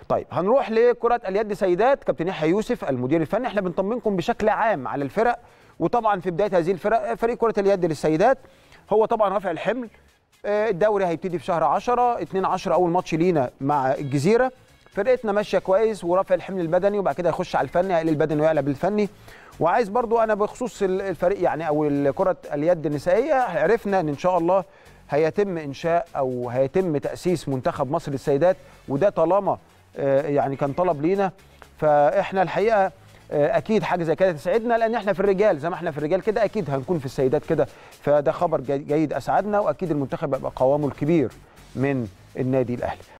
طيب هنروح لكرة اليد سيدات كابتن يحيى يوسف المدير الفني احنا بنطمنكم بشكل عام على الفرق وطبعا في بداية هذه الفرق فريق كرة اليد للسيدات هو طبعا رافع الحمل آه، الدوري هيبتدي في شهر 10 2 10 اول ماتش لينا مع الجزيرة فرقتنا ماشية كويس ورافع الحمل البدني وبعد كده هيخش على الفني هيقل البدني ويعلى بالفني وعايز برضو انا بخصوص ال- الفريق يعني او كرة اليد النسائية عرفنا ان ان شاء الله هيتم انشاء او هيتم تاسيس منتخب مصر للسيدات وده طالما آه، يعني كان طلب لينا فاحنا الحقيقه آه، اكيد حاجه زي كده تسعدنا لان احنا في الرجال زي ما احنا في الرجال كده اكيد هنكون في السيدات كده فده خبر جي- جيد اسعدنا واكيد المنتخب هيبقى قوامه الكبير من النادي الاهلي